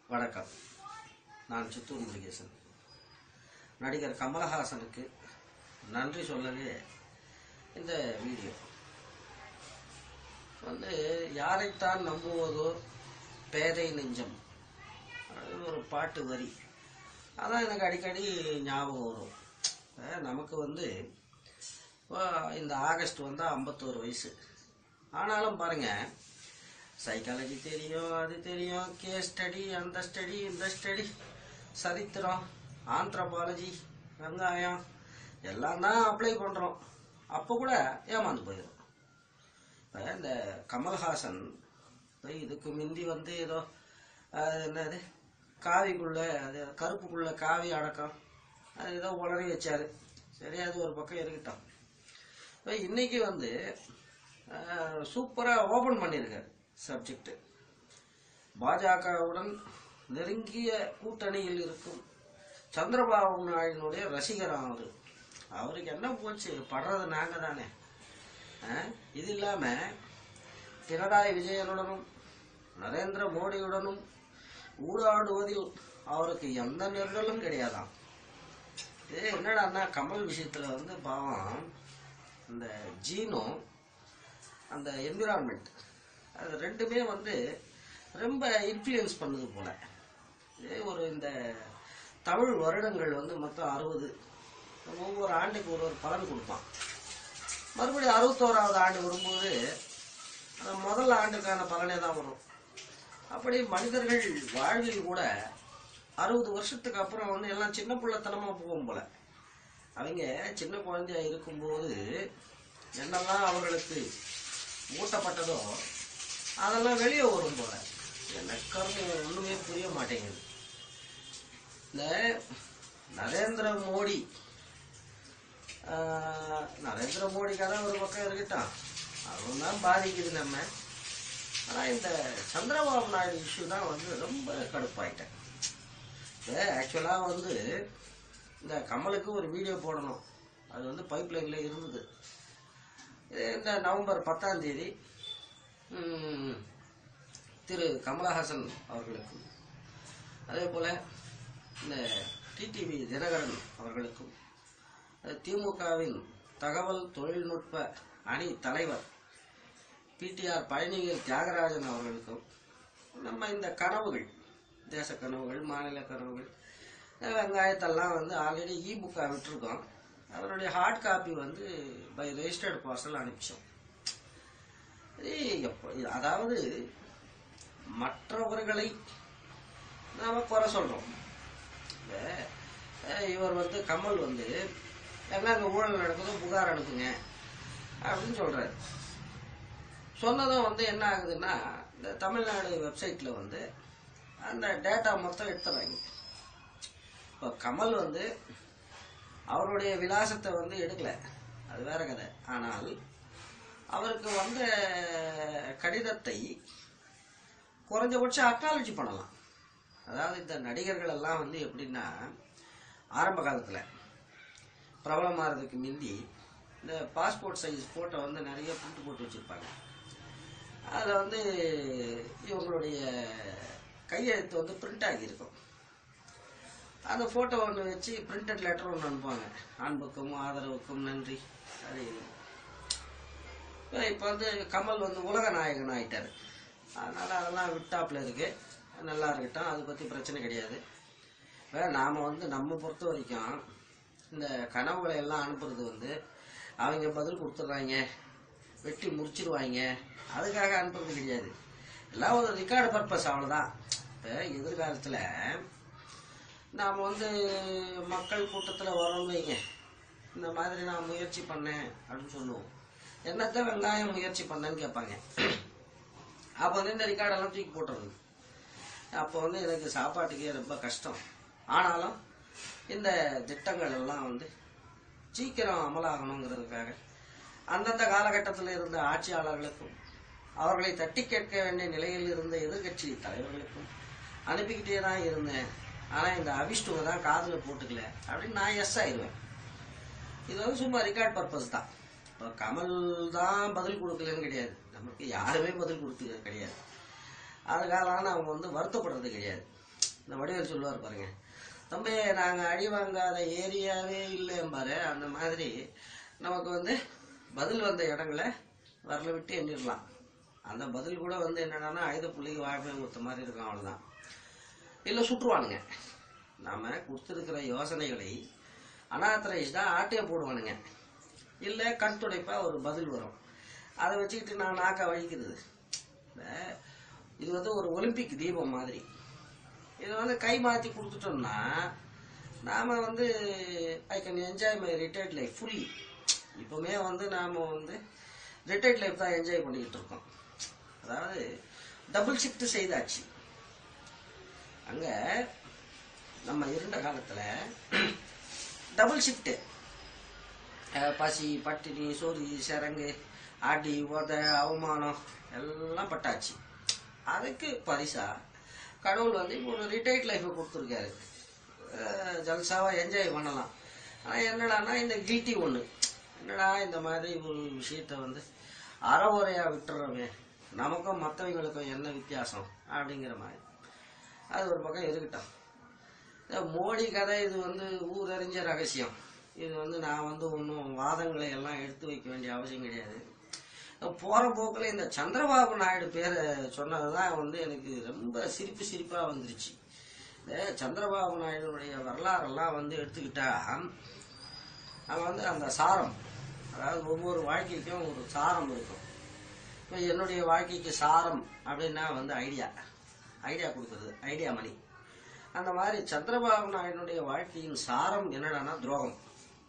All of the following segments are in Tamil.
வணக்கம் நான் சித்தூர் முருகேசன் நடிகர் கமலஹாசனுக்கு நன்றி சொல்லவே இந்த வீடியோ வந்து யாரைத்தான் நம்புவதோ பேதை நெஞ்சம் அது ஒரு பாட்டு வரி அதான் எனக்கு அடிக்கடி ஞாபகம் வரும் அஹ் நமக்கு வந்து இப்போ இந்த ஆகஸ்ட் வந்தால் ஐம்பத்தோரு வயசு ஆனாலும் பாருங்க சைக்காலஜி தெரியும் அது தெரியும் கேஸ் ஸ்டடி அந்த ஸ்டடி இந்த ஸ்டடி சரித்திரம் ஆந்த்ரபாலஜி வெங்காயம் எல்லாம் தான் அப்ளை பண்ணுறோம் அப்போ கூட ஏமாந்து போயிடும் இப்போ இந்த கமல்ஹாசன் இப்போ இதுக்கு முந்தி வந்து ஏதோ அது என்னது காவிக்குள்ள அது கருப்புக்குள்ள காவி அடக்கம் அது ஏதோ உளறி வச்சாரு சரி அது ஒரு பக்கம் இருக்கட்டும் இப்போ இன்னைக்கு வந்து சூப்பராக ஓப்பன் பண்ணியிருக்காரு சப்ஜெக்ட் பாஜகவுடன் நெருங்கிய கூட்டணியில் இருக்கும் சந்திரபாபு நாயுடினுடைய ரசிகராம் அவரு அவருக்கு என்ன போச்சு படுறது நாங்க தானே அஹ், இது இல்லாம பினராயி விஜயனுடனும் நரேந்திர மோடியுடனும் ஊடாடுவதில் அவருக்கு எந்த நெருடலும் கிடையாதாம் இது என்னடான்னா கமல் விஷயத்துல வந்து பாவம் இந்த ஜீனும் அந்த என்விரான்மெண்ட் அது ரெண்டுமே வந்து ரொம்ப இன்ஃப்ளூயன்ஸ் பண்ணுது போல இதே ஒரு இந்த தமிழ் வருடங்கள் வந்து மொத்தம் அறுபது ஒவ்வொரு ஆண்டுக்கு ஒரு ஒரு பலன் கொடுப்பான் மறுபடியும் அறுபத்தோராவது ஆண்டு வரும்போது அந்த முதல் ஆண்டுக்கான பலனே தான் வரும் அப்படி மனிதர்கள் வாழ்வில் கூட அறுபது வருஷத்துக்கு அப்புறம் வந்து எல்லாம் சின்ன பிள்ளைத்தனமா போகும் போல அவங்க சின்ன குழந்தையா இருக்கும்போது என்னெல்லாம் அவர்களுக்கு மூட்டப்பட்டதோ அதெல்லாம் வெளியே வரும் போல என்ன கர்மம் ஒண்ணுமே புரிய மாட்டேங்குது இந்த நரேந்திர மோடி ஆஹ், நரேந்திர மோடி கதை ஒரு பக்கம் இருக்கட்டும் அதுவும் தான் பாதிக்குது நம்ம ஆனா இந்த சந்திரபாபு நாயுடு இஷ்யூ தான் வந்து ரொம்ப கடுப்பாயிட்டேன் இப்போ ஆக்சுவலாக வந்து இந்த கமலுக்கு ஒரு வீடியோ போடணும் அது வந்து பைப் லைனில் இருந்தது இது இந்த நவம்பர் பத்தாம் தேதி ம், திரு கமலஹாசன் அவர்களுக்கும் அதே போல இந்த டிடிவி தினகரன் அவர்களுக்கும் அது திமுகவின் தகவல் தொழில்நுட்ப அணி தலைவர் பிடிஆர் பழனிவேல் தியாகராஜன் அவர்களுக்கும் நம்ம இந்த கனவுகள் தேச கனவுகள் மாநில கனவுகள் இந்த வெங்காயத்தெல்லாம் வந்து ஆல்ரெடி இ புக்காக விட்டுருக்கோம் அதனுடைய ஹார்ட் காப்பி வந்து பை ரெஜிஸ்டர்டு பார்சல் அனுப்பிச்சோம் இது எப்போ அதாவது மற்றவர்களை நாம குறை சொல்றோம் இப்ப, அஹ், இவர் வந்து கமல் வந்து எல்லாம் அங்கே ஊழல் நடக்குதோ புகார் அனுப்புங்க அப்படின்னு சொல்றாரு சொன்னதும் வந்து என்ன ஆகுதுன்னா இந்த தமிழ்நாடு வெப்சைட்ல வந்து அந்த டேட்டா மொத்தம் எடுத்துறாங்க இப்போ கமல் வந்து அவருடைய விலாசத்தை வந்து எடுக்கல அது வேற கதை ஆனால் அவருக்கு வந்த கடிதத்தை குறைஞ்சபட்சம் அக்னாலஜி பண்ணலாம் அதாவது இந்த நடிகர்கள் எல்லாம் வந்து எப்படின்னா ஆரம்ப காலத்தில் பிரபலமாகிறதுக்கு முந்தி இந்த பாஸ்போர்ட் சைஸ் ஃபோட்டோ வந்து நிறைய பிரிண்ட் போட்டு வச்சுருப்பாங்க அதில் வந்து இவங்களுடைய கையெழுத்து வந்து பிரிண்ட் ஆகியிருக்கும் அந்த ஃபோட்டோ ஒன்று வச்சு பிரிண்டட் லெட்டர் ஒன்று அனுப்புவாங்க அன்புக்கும் ஆதரவுக்கும் நன்றி அது இப்போ வந்து கமல் வந்து உலக நாயகன் ஆயிட்டாரு அதனால அதெல்லாம் விட்டாப்புல இருக்கு நல்லா இருக்கட்டும் அதை பற்றி பிரச்சனை கிடையாது இப்போ நாம் வந்து நம்ம பொறுத்த வரைக்கும் இந்த கனவுகளை எல்லாம் அனுப்புறது வந்து அவங்க பதில் கொடுத்துட்றாங்க வெட்டி முடிச்சிருவாங்க அதுக்காக அனுப்புறது கிடையாது எல்லாம் ஒரு ரெக்கார்டு பர்பஸ் அவ்வளோதான் இப்போ எதிர்காலத்தில் நாம் வந்து மக்கள் கூட்டத்தில் வரோம்னு வைங்க இந்த மாதிரி நான் முயற்சி பண்ணேன் அப்படின்னு சொல்லுவோம் என்னத்த வெங்காயம் முயற்சி பண்ணேன்னு கேட்பாங்க அப்போ வந்து இந்த ரெக்கார்டெல்லாம் தூக்கி போட்டுறது அப்போ வந்து எனக்கு சாப்பாட்டுக்கே ரொம்ப கஷ்டம் ஆனாலும் இந்த திட்டங்கள் எல்லாம் வந்து சீக்கிரம் அமலாகணுங்கிறதுக்காக அந்தந்த காலகட்டத்தில் இருந்த ஆட்சியாளர்களுக்கும் அவர்களை தட்டி கேட்க வேண்டிய நிலையில் இருந்த எதிர்க்கட்சி தலைவர்களுக்கும் அனுப்பிக்கிட்டே தான் இருந்தேன் ஆனால் இந்த அவிஷ்டுவை தான் காதில் போட்டுக்கல அப்படின்னு நான் எஸ் ஆயிடுவேன் இது வந்து சும்மா ரெக்கார்ட் பர்பஸ் தான் இப்போ கமல் தான் பதில் கொடுக்கலன்னு கிடையாது நமக்கு யாருமே பதில் கொடுத்து கிடையாது அதுக்காக அவங்க வந்து வருத்தப்படுறது கிடையாது இந்த வடிவேல் சொல்லுவார் பாருங்க தம்பி நாங்கள் அடி வாங்காத ஏரியாவே இல்லைம்பாரு அந்த மாதிரி நமக்கு வந்து பதில் வந்த இடங்களை வரல விட்டு எண்ணிடலாம் அந்த பதில் கூட வந்து என்னடான்னா ஆயுத புள்ளிக்கு வாழ்க்கை கொடுத்த மாதிரி இருக்கும் அவ்வளோதான் இல்லை சுற்றுவானுங்க நாம கொடுத்துருக்கிற யோசனைகளை அனாத்தரைஸ் தான் ஆட்டையை போடுவானுங்க இல்லை கண் துடைப்பா ஒரு பதில் வரும் அதை வச்சுக்கிட்டு நான் நாக்க வழிக்கிறது இந்த இது வந்து ஒரு ஒலிம்பிக் தீபம் மாதிரி இதை வந்து கை மாற்றி கொடுத்துட்டோம்னா நாம் வந்து I can enjoy my retired life fully இப்போவுமே வந்து நாம் வந்து ரிட்டையர்ட் லைஃப் தான் என்ஜாய் பண்ணிக்கிட்டு இருக்கோம் அதாவது டபுள் ஷிஃப்ட் செய்தாச்சு அங்கே நம்ம இருண்ட காலத்தில் டபுள் ஷிஃப்ட்டு பசி பட்டினி சோறு சரங்கு அடி உத அவமானம் எல்லாம் பட்டாச்சு அதுக்கு பரிசா கடவுள் வந்து இப்போ ஒரு ரிட்டையர்ட் லைஃப்பை கொடுத்துருக்காரு அஹ் ஜல்சாவா என்ஜாய் பண்ணலாம் ஆனால் என்னடான்னா இந்த கில்ட்டி ஒன்று என்னடா இந்த மாதிரி ஒரு விஷயத்த வந்து அறவுரையாக விட்டுறோமே நமக்கும் மற்றவங்களுக்கும் என்ன வித்தியாசம் அப்படிங்கிற மாதிரி அது ஒரு பக்கம் இருக்கட்டும் இந்த மோடி கதை இது வந்து ஊரறிஞ்ச ரகசியம் இது வந்து நான் வந்து ஒன்றும் வாதங்களை எல்லாம் எடுத்து வைக்க வேண்டிய அவசியம் கிடையாது போகிற போக்கில் இந்த சந்திரபாபு நாயுடு பேரை சொன்னது தான் வந்து எனக்கு ரொம்ப சிரிப்பு சிரிப்பாக வந்துருச்சு இந்த சந்திரபாபு நாயுடுடைய வரலாறெல்லாம் வந்து எடுத்துக்கிட்டா அவன் வந்து அந்த சாரம் அதாவது ஒவ்வொரு வாழ்க்கைக்கும் ஒரு சாரம் இருக்கும் இப்போ என்னுடைய வாழ்க்கைக்கு சாரம் அப்படின்னா வந்து ஐடியா ஐடியா கொடுக்குறது ஐடியா மணி அந்த மாதிரி சந்திரபாபு நாயுடுடைய வாழ்க்கையின் சாரம் என்னடான்னா துரோகம்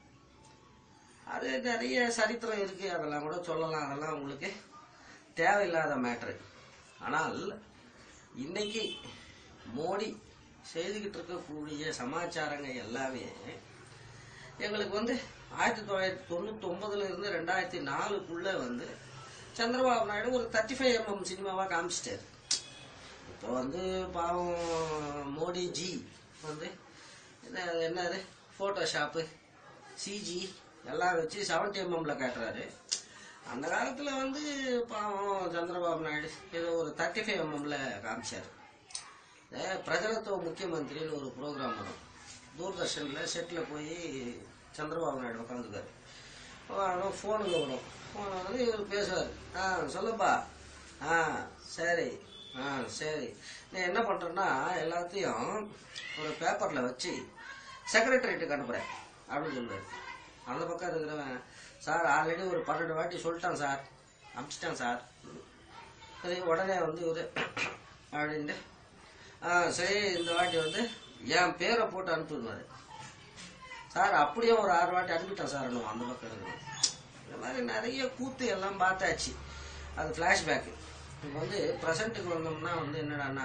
அது நிறைய சரித்திரம் இருக்கு அதெல்லாம் கூட சொல்லலாம் அதெல்லாம் உங்களுக்கு தேவையில்லாத மேட்ரு ஆனால் இன்னைக்கு மோடி செய்துக்கிட்டு இருக்கக்கூடிய சமாச்சாரங்கள் எல்லாமே எங்களுக்கு வந்து ஆயிரத்தி தொள்ளாயிரத்தி தொண்ணூத்தி ஒன்பதுல இருந்து ரெண்டாயிரத்தி நாலுக்குள்ள வந்து சந்திரபாபு நாயுடு ஒரு தேர்ட்டி ஃபைவ் எம்எம் சினிமாவா காமிச்சிட்டாரு இப்போ வந்து பாவம் மோடி ஜி வந்து என்ன என்னது ஃபோட்டோஷாப்பு சிஜி எல்லாம் வச்சு செவன்டி எம்எம்ல காட்டுறாரு அந்த காலத்துல வந்து பாவம் சந்திரபாபு நாயுடு ஏதோ ஒரு தேர்ட்டி ஃபைவ் எம்எம்ல காமிச்சாரு இந்த பிரஜலத்துவ முக்கியமந்திரின்னு ஒரு ப்ரோக்ராம் வரும் தூர்தர்ஷன்ல செட்ல போய் சந்திரபாபு நாயுடு உட்காந்துக்காரு ஃபோனுங்க வரும் ஃபோன் வந்து இவர் பேசுவார் ஆ சொல்லுப்பா ஆ சரி ஆ சரி நீ என்ன பண்றேன்னா எல்லாத்தையும் ஒரு பேப்பர்ல வச்சு செக்ரட்டரியேட்டுக்கு அனுப்புறேன் அப்படின்னு சொல்லுவார் அந்த பக்கம் இருக்கிறவன் சார் ஆல்ரெடி ஒரு பன்னெண்டு வாட்டி சொல்லிட்டான் சார் அனுப்பிச்சிட்டான் சார் சரி உடனே வந்து இவரு அப்படின்ட்டு ஆ சரி இந்த வாட்டி வந்து என் பேரை போட்டு அனுப்பிடுவாரு சார் அப்படியே ஒரு ஆறு வாட்டி அனுப்பிட்டேன் சார் இன்னும் அந்த பக்கம் இருக்கிறவன் இந்த மாதிரி நிறைய கூத்து எல்லாம் பார்த்தாச்சு அது ஃப்ளாஷ்பேக்கு இப்போ வந்து ப்ரெசண்ட்டுக்கு வந்தோம்னா வந்து என்னடான்னா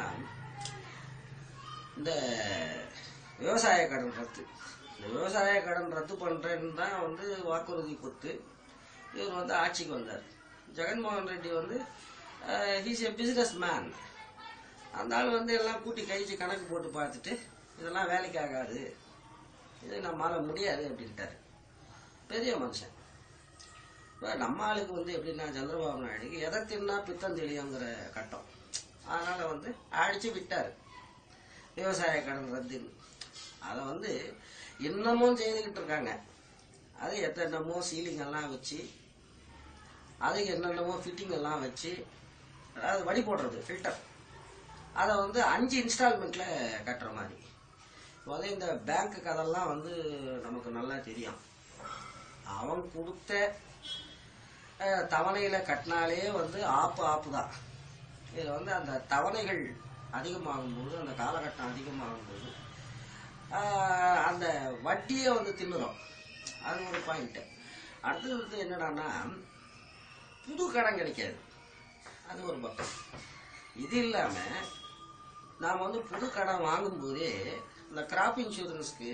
இந்த விவசாய கடன் ரத்து இந்த விவசாய கடன் ரத்து பண்றேன்னு தான் வந்து வாக்குறுதி கொடுத்து இவர் வந்து ஆட்சிக்கு வந்தார் ஜெகன்மோகன் ரெட்டி வந்து ஹீஸ் எ பிசினஸ் மேன் அந்த ஆள் வந்து எல்லாம் கூட்டி கழிச்சு கணக்கு போட்டு பார்த்துட்டு இதெல்லாம் வேலைக்கு ஆகாது இது நம்மளால முடியாது அப்படின்ட்டாரு பெரிய மனுஷன் இப்போ நம்ம ஆளுக்கு வந்து எப்படின்னா சந்திரபாபு நாயுடுக்கு எதை தின்னா பித்தம் தெளியுங்கிற கட்டம் அதனால வந்து அடிச்சு விட்டாரு விவசாய கடன் ரத்துன்னு அதை வந்து இன்னமும் செய்துக்கிட்டு இருக்காங்க அது எத்தனமோ சீலிங் எல்லாம் வச்சு அதுக்கு என்னென்னமோ ஃபிட்டிங் எல்லாம் வச்சு அதாவது வடி போடுறது ஃபில்டர் அதை வந்து அஞ்சு இன்ஸ்டால்மெண்ட்ல கட்டுற மாதிரி இப்போ வந்து இந்த பேங்க் கதெல்லாம் வந்து நமக்கு நல்லா தெரியும் அவன் கொடுத்த அஹ், தவணையில கட்டினாலே வந்து ஆப்பு ஆப்பு தான் இதில் வந்து அந்த தவணைகள் அதிகமாகும்போது அந்த காலகட்டம் அதிகமாகும்போது ஆஹ், அந்த வட்டியே வந்து தின்னுறோம் அது ஒரு பாயிண்ட் அடுத்தது வந்து என்னடான்னா புது கடன் கிடைக்காது அது ஒரு பக்கம் இது இல்லாம நாம் வந்து புது கடன் வாங்கும்போதே இந்த கிராப் இன்சூரன்ஸ்க்கு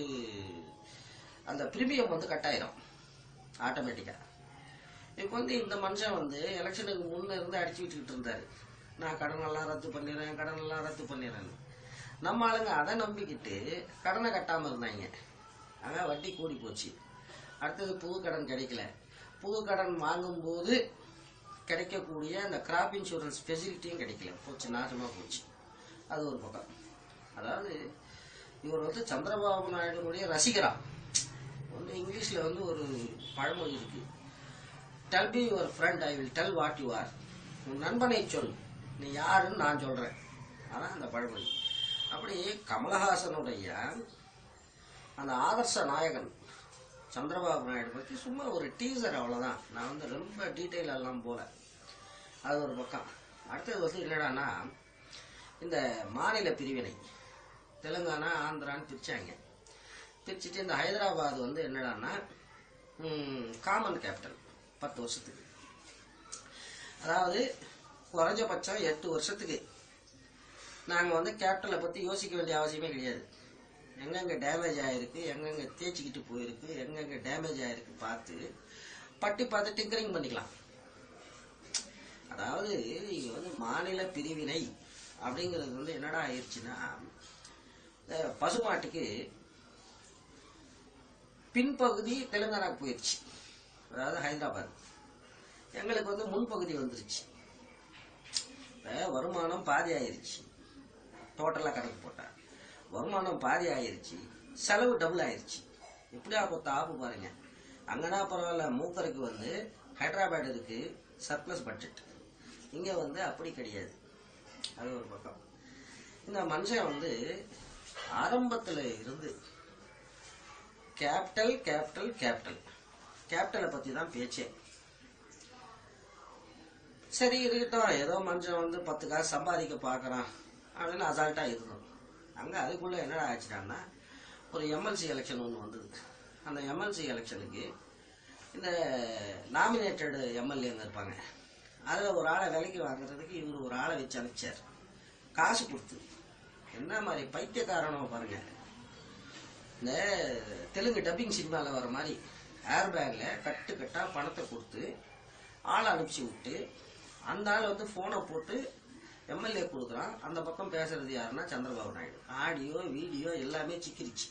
அந்த பிரீமியம் வந்து கட்டாயிரும் ஆட்டோமேட்டிக்காக இப்போ வந்து இந்த மனுஷன் வந்து எலெக்ஷனுக்கு முன்ன இருந்து அடிச்சு விட்டுக்கிட்டு இருந்தாரு நான் கடனெல்லாம் ரத்து பண்ணிடுறேன் கடனெல்லாம் ரத்து பண்ணிடுறேன்னு நம்ம ஆளுங்க அதை நம்பிக்கிட்டு கடனை கட்டாமல் இருந்தாங்க ஆக வட்டி கூடி போச்சு அடுத்தது புது கடன் கிடைக்கல புது கடன் வாங்கும்போது கிடைக்கக்கூடிய அந்த கிராப் இன்சூரன்ஸ் ஃபெசிலிட்டியும் கிடைக்கல போச்சு நாசமாக போச்சு அது ஒரு பக்கம் அதாவது இவர் வந்து சந்திரபாபு நாயுடுனுடைய ரசிகரா வந்து இங்கிலீஷ்ல வந்து ஒரு பழமொழி இருக்கு tell be your friend I will tell what you are உன் நண்பனை சொல் நீ யாருன்னு நான் சொல்றேன் அதான் அந்த பழமொழி அப்படி கமலஹாசனுடைய அந்த ஆதர்ச நாயகன் சந்திரபாபு நாயுடு பற்றி சும்மா ஒரு டீசர் அவ்வளோதான் நான் வந்து ரொம்ப டீட்டெயில் எல்லாம் போல அது ஒரு பக்கம் அடுத்தது வந்து என்னடான்னா இந்த மாநில பிரிவினை தெலுங்கானா ஆந்திரான்னு பிரிச்சாங்க பிரிச்சுட்டு இந்த ஹைதராபாத் வந்து என்னடான்னா காமன் கேபிட்டல் பத்து வருஷத்துக்கு அதாவது குறைஞ்சபட்சம் எட்டு வருஷத்துக்கு நாங்கள் வந்து கேபிட்டலை பற்றி யோசிக்க வேண்டிய அவசியமே கிடையாது எங்கெங்க டேமேஜ் ஆயிருக்கு எங்கெங்க தேய்ச்சிக்கிட்டு போயிருக்கு எங்கெங்க டேமேஜ் ஆயிருக்கு பார்த்து பட்டி பார்த்து டிங்கரிங் பண்ணிக்கலாம் அதாவது இங்க வந்து மாநில பிரிவினை அப்படிங்கிறது வந்து என்னடா ஆயிடுச்சுன்னா இந்த பசுமாட்டுக்கு பின்பகுதி தெலுங்கானாக்கு போயிடுச்சு அதாவது ஹைதராபாத் எங்களுக்கு வந்து முன்பகுதி வந்துருச்சு இப்ப வருமானம் பாதி ஆயிருச்சு டோட்டலாக கணக்கு போட்டா வருமானம் பாதி ஆயிருச்சு செலவு டபுள் ஆயிருச்சு எப்படியா கொத்த ஆப்பு பாருங்க அங்கன்னா பரவாயில்ல மூக்கருக்கு வந்து ஹைதராபாத் இருக்கு சர்ப்ளஸ் பட்ஜெட் இங்க வந்து அப்படி கிடையாது அது ஒரு பக்கம் இந்த மனுஷன் வந்து ஆரம்பத்துல இருந்து கேபிட்டல் கேபிட்டல் கேபிட்டல் கேபிட்டலை பத்தி தான் பேச்சே சரி இருக்கட்டும் ஏதோ மனுஷன் வந்து பத்து காசு சம்பாதிக்க பார்க்கறான் அப்படின்னு அசால்ட்டா இருந்தோம் அங்க அதுக்குள்ள என்னடா ஆச்சுட்டான்னா ஒரு எம்எல்சி எலெக்ஷன் ஒன்று வந்தது அந்த எம்எல்சி எலெக்ஷனுக்கு இந்த நாமினேட்டட் எம்எல்ஏங்க இருப்பாங்க அதில் ஒரு ஆளை விலைக்கு வாங்குறதுக்கு இவர் ஒரு ஆளை வச்சு அனுப்பிச்சார் காசு கொடுத்து என்ன மாதிரி பைத்தியக்காரனோ பாருங்க இந்த தெலுங்கு டப்பிங் சினிமாவில் வர மாதிரி ஏர் பேக்கில் கட்டு கட்டா பணத்தை கொடுத்து ஆளை அனுப்பிச்சி விட்டு அந்த ஆள் வந்து ஃபோனை போட்டு எம்எல்ஏ கொடுக்குறான் அந்த பக்கம் பேசுறது யாருன்னா சந்திரபாபு நாயுடு ஆடியோ வீடியோ எல்லாமே சிக்கிருச்சு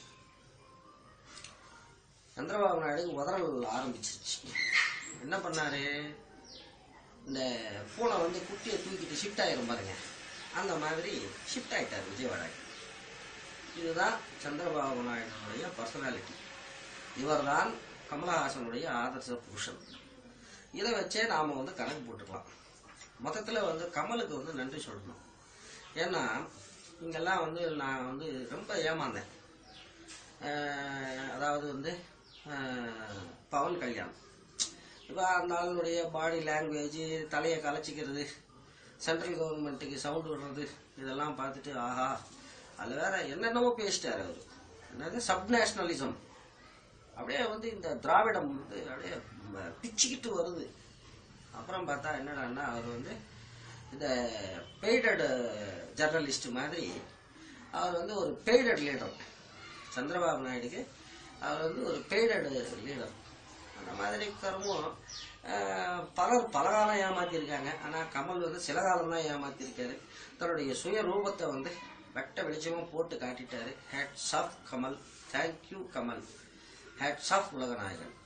சந்திரபாபு நாயுடு உதறல் ஆரம்பிச்சிருச்சு என்ன பண்ணாரு இந்த பூனை வந்து குட்டியை தூக்கிட்டு ஷிஃப்ட் ஆயிரும் பாருங்க அந்த மாதிரி ஷிஃப்ட் ஆயிட்டார் விஜயவாடாக்கு இதுதான் சந்திரபாபு நாயுடுனுடைய பர்சனாலிட்டி இவர்தான் கமலஹாசனுடைய ஆதர்ச புருஷன் இதை வச்சே நாம வந்து கணக்கு போட்டுக்கலாம் மொத்தத்துல வந்து கமலுக்கு வந்து நன்றி சொல்லணும் ஏன்னா இங்கெல்லாம் வந்து நான் வந்து ரொம்ப ஏமாந்தேன் அஹ் அதாவது வந்து அஹ் பவன் கல்யாண் இப்போ அந்த ஆளுடைய பாடி லாங்குவேஜ் தலையை கலைச்சிக்கிறது சென்ட்ரல் கவர்மெண்ட்டுக்கு சவுண்ட் விடுறது இதெல்லாம் பார்த்துட்டு ஆஹா அதில் வேற என்னென்னமோ பேசிட்டார் அவர் என்னது சப் நேஷனலிசம் அப்படியே வந்து இந்த திராவிடம் வந்து அப்படியே ம- பிச்சுக்கிட்டு வருது அப்புறம் பார்த்தா என்னடான்னா அவர் வந்து இந்த பெய்டட் ஜர்னலிஸ்ட் மாதிரி அவர் வந்து ஒரு பெய்டட் லீடர் சந்திரபாபு நாயுடுக்கு அவர் வந்து ஒரு பெய்டட் லீடர் அந்த மாதிரி கருமும் அஹ், பலர் பல காலம் ஏமாத்திருக்காங்க ஆனா கமல் வந்து சில காலம் தான் ஏமாத்திருக்காரு தன்னுடைய சுய ரூபத்தை வந்து வெட்ட வெளிச்சமா போட்டு காட்டிட்டாரு hats off Kamal thank you Kamal hats off உலகநாயகன்